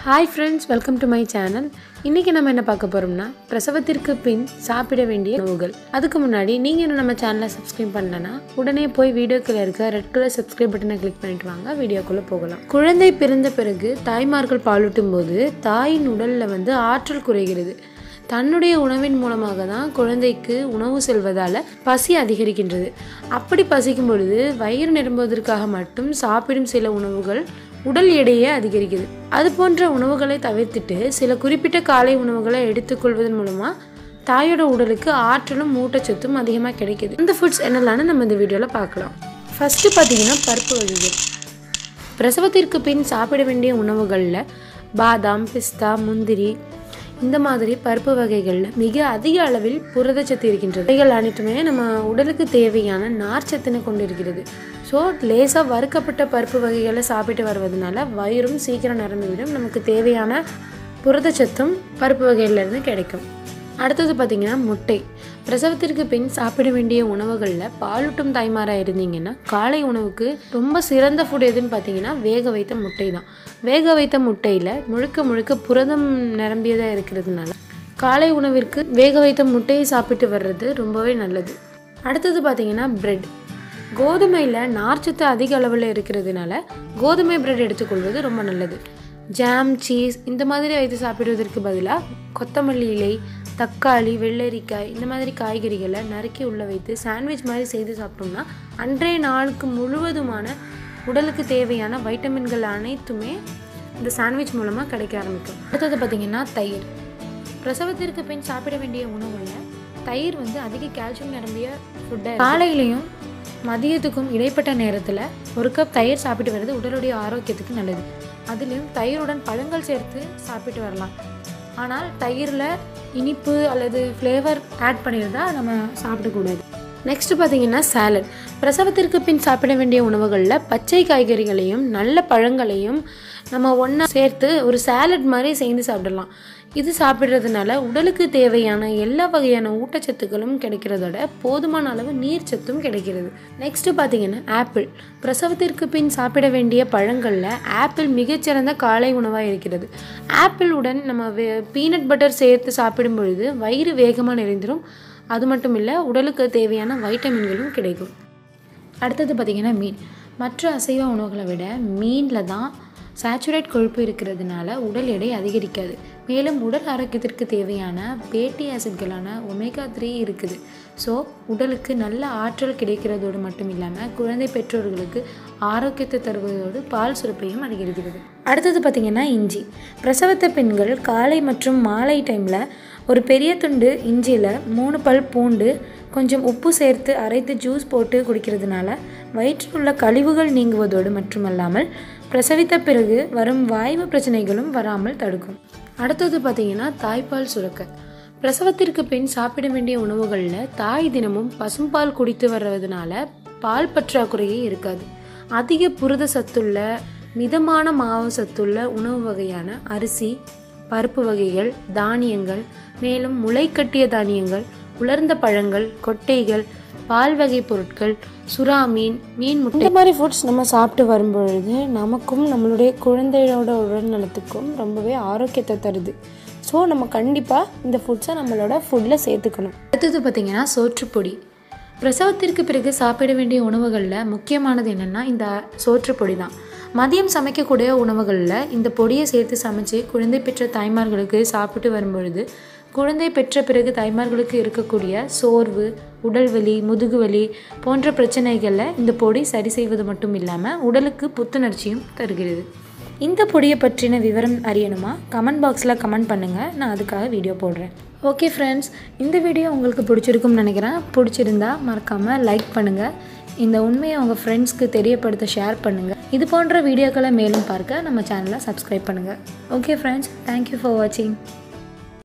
hi friends welcome to my channel இன்றைக்கி நம்ம என்ன பார்க்க போகிறோம்னா பிரசவத்திற்கு பின் சாப்பிட வேண்டிய உணவுகள் அதுக்கு முன்னாடி நீங்கள் இன்னும் நம்ம சேனலை சப்ஸ்கிரைப் பண்ணலன்னா உடனே போய் வீடியோக்குள்ள இருக்க ரெட் கலர் சப்ஸ்கிரைப் பட்டனை கிளிக் பண்ணிட்டு வாங்க வீடியோக்குள்ளே போகலாம் குழந்தை பிறந்த பிறகு தாய்மார்கள் பாலூட்டும் போது தாயின் உடலில் வந்து ஆற்றல் குறைகிறது தன்னுடைய உணவின் மூலமாக தான் குழந்தைக்கு உணவு செல்வதால் பசி அதிகரிக்கின்றது அப்படி பசிக்கும் பொழுது வயிறு நிரம்புவதற்காக மட்டும் சாப்பிடும் சில உணவுகள் உடல் எடையை அதிகரிக்குது அது போன்ற உணவுகளை தவிர்த்துட்டு சில குறிப்பிட்ட காலை உணவுகளை எடுத்துக்கொள்வதன் மூலமாக தாயோட உடலுக்கு ஆற்றலும் ஊட்டச்சத்தும் அதிகமாக கிடைக்குது இந்த ஃபுட்ஸ் என்னெல்லாம்னு நம்ம இந்த வீடியோவில் பார்க்கலாம் ஃபஸ்ட்டு பார்த்தீங்கன்னா பருப்பு வகைகள் பிரசவத்திற்கு பின் சாப்பிட வேண்டிய உணவுகளில் பாதாம் பிஸ்தா முந்திரி இந்த மாதிரி பருப்பு வகைகளில் மிக அதிக அளவில் புரதச்சத்து இருக்கின்றது இவைகள் அனைத்துமே நம்ம உடலுக்கு தேவையான நார்ச்சத்தினை கொண்டிருக்கிறது ஸோ லேசாக வறுக்கப்பட்ட பருப்பு வகைகளை சாப்பிட்டு வருவதனால வயிறும் சீக்கிரம் நிரம்பிவிடும் நமக்கு தேவையான புரதச்சத்தும் பருப்பு வகையிலேருந்து கிடைக்கும் அடுத்தது பார்த்திங்கன்னா முட்டை பிரசவத்திற்கு பின் சாப்பிட வேண்டிய உணவுகளில் பாலூட்டும் தாய்மாராக இருந்தீங்கன்னா காலை உணவுக்கு ரொம்ப சிறந்த ஃபுட் எதுன்னு பார்த்தீங்கன்னா வேக வைத்த முட்டை தான் வேக வைத்த முட்டையில் முழுக்க முழுக்க புரதம் நிரம்பியதாக இருக்கிறதுனால காலை உணவிற்கு வேக வைத்த முட்டையை சாப்பிட்டு வர்றது ரொம்பவே நல்லது அடுத்தது பார்த்தீங்கன்னா பிரெட் கோதுமையில் நார்ச்சத்து அதிக அளவில் இருக்கிறதுனால கோதுமை பிரெட் எடுத்துக்கொள்வது ரொம்ப நல்லது ஜாம் சீஸ் இந்த மாதிரி வைத்து சாப்பிடுவதற்கு பதிலாக கொத்தமல்லி இலை தக்காளி வெள்ளரிக்காய் இந்த மாதிரி காய்கறிகளை நறுக்கி உள்ள வைத்து சாண்ட்விச் மாதிரி செய்து சாப்பிட்டோம்னா அன்றைய நாளுக்கு முழுவதுமான உடலுக்கு தேவையான வைட்டமின்கள் அனைத்துமே இந்த சாண்ட்விச் மூலமாக கிடைக்க ஆரம்பிக்கும் அடுத்தது பார்த்திங்கன்னா தயிர் பிரசவத்திற்கு பின் சாப்பிட வேண்டிய உணவுகளில் தயிர் வந்து அதிக கால்சியம் நிரம்பிய ஃபுட்டை காலையிலையும் மதியத்துக்கும் இடைப்பட்ட நேரத்தில் ஒரு கப் தயிர் சாப்பிட்டு வர்றது உடலுடைய ஆரோக்கியத்துக்கு நல்லது அதுலேயும் தயிருடன் பழங்கள் சேர்த்து சாப்பிட்டு வரலாம் ஆனால் தயிரில் இனிப்பு அல்லது ஃப்ளேவர் ஆட் பண்ணியிருந்தா நம்ம சாப்பிடக்கூடாது நெக்ஸ்ட் பார்த்தீங்கன்னா சாலட் பிரசவத்திற்கு பின் சாப்பிட வேண்டிய உணவுகளில் பச்சை காய்கறிகளையும் நல்ல பழங்களையும் நம்ம ஒன்றா சேர்த்து ஒரு சாலட் மாதிரி செய்து சாப்பிடலாம் இது சாப்பிட்றதுனால உடலுக்கு தேவையான எல்லா வகையான ஊட்டச்சத்துக்களும் கிடைக்கிறதோட போதுமான அளவு நீர்ச்சத்தும் கிடைக்கிறது நெக்ஸ்ட்டு பார்த்தீங்கன்னா ஆப்பிள் பிரசவத்திற்கு பின் சாப்பிட வேண்டிய பழங்களில் ஆப்பிள் மிகச்சிறந்த காலை உணவாக இருக்கிறது ஆப்பிளுடன் நம்ம பீனட் பட்டர் சேர்த்து சாப்பிடும் பொழுது வயிறு வேகமாக நிறைந்துடும் அது மட்டும் இல்லை உடலுக்கு தேவையான வைட்டமின்களும் கிடைக்கும் அடுத்தது பார்த்திங்கன்னா மீன் மற்ற அசைவ உணவுகளை விட மீனில் தான் சேச்சுரேட் கொழுப்பு இருக்கிறதுனால உடல் எடை அதிகரிக்காது மேலும் உடல் ஆரோக்கியத்திற்கு தேவையான பேட்டி ஆசிட்களான ஒமேகா த்ரீ இருக்குது ஸோ உடலுக்கு நல்ல ஆற்றல் கிடைக்கிறதோடு மட்டும் இல்லாமல் குழந்தை பெற்றோர்களுக்கு ஆரோக்கியத்தை தருவதோடு பால் சுரப்பையும் அதிகரிக்கிறது அடுத்தது பார்த்திங்கன்னா இஞ்சி பிரசவத்த பெண்கள் காலை மற்றும் மாலை டைமில் ஒரு பெரிய துண்டு இஞ்சியில் மூணு பல் பூண்டு கொஞ்சம் உப்பு சேர்த்து அரைத்து ஜூஸ் போட்டு குடிக்கிறதுனால வயிற்றில் உள்ள கழிவுகள் நீங்குவதோடு மட்டுமல்லாமல் பிரசவித்த பிறகு வரும் வாய்வு பிரச்சனைகளும் வராமல் தடுக்கும் அடுத்தது பார்த்தீங்கன்னா தாய்ப்பால் சுரக்க பிரசவத்திற்கு பின் சாப்பிட வேண்டிய உணவுகளில் தாய் தினமும் பசும்பால் குடித்து வர்றதுனால பால் பற்றாக்குறையே இருக்காது அதிக புரத சத்துள்ள மிதமான மாவு சத்துள்ள உணவு வகையான அரிசி பருப்பு வகைகள் தானியங்கள் மேலும் முளை கட்டிய தானியங்கள் உலர்ந்த பழங்கள் கொட்டைகள் பால் வகை பொருட்கள் சுறா மீன் மீன் முட்டை இந்த மாதிரி ஃபுட்ஸ் நம்ம சாப்பிட்டு வரும்பொழுது நமக்கும் நம்மளுடைய குழந்தையோட உடல் நலத்துக்கும் ரொம்பவே ஆரோக்கியத்தை தருது ஸோ நம்ம கண்டிப்பாக இந்த ஃபுட்ஸை நம்மளோட ஃபுட்டில் சேர்த்துக்கணும் அடுத்தது பார்த்திங்கன்னா சோற்றுப்பொடி பிரசவத்திற்கு பிறகு சாப்பிட வேண்டிய உணவுகளில் முக்கியமானது என்னென்னா இந்த சோற்றுப்பொடி தான் மதியம் சமைக்கக்கூடிய உணவுகளில் இந்த பொடியை சேர்த்து சமைச்சு குழந்தை பெற்ற தாய்மார்களுக்கு சாப்பிட்டு வரும்பொழுது குழந்தை பெற்ற பிறகு தாய்மார்களுக்கு இருக்கக்கூடிய சோர்வு உடல்வலி முதுகுவலி போன்ற பிரச்சனைகளில் இந்த பொடி சரி செய்வது மட்டும் இல்லாமல் உடலுக்கு புத்துணர்ச்சியும் தருகிறது இந்த பொடியை பற்றின விவரம் அறியணுமா கமெண்ட் பாக்ஸில் கமெண்ட் பண்ணுங்கள் நான் அதுக்காக வீடியோ போடுறேன் ஓகே ஃப்ரெண்ட்ஸ் இந்த வீடியோ உங்களுக்கு பிடிச்சிருக்கும்னு நினைக்கிறேன் பிடிச்சிருந்தா மறக்காமல் லைக் பண்ணுங்கள் இந்த உண்மையை உங்கள் ஃப்ரெண்ட்ஸ்க்கு தெரியப்படுத்த ஷேர் பண்ணுங்கள் இது போன்ற வீடியோக்களை மேலும் பார்க்க நம்ம சேனலை சப்ஸ்கிரைப் பண்ணுங்கள் ஓகே ஃப்ரெண்ட்ஸ் தேங்க்யூ ஃபார் வாட்சிங்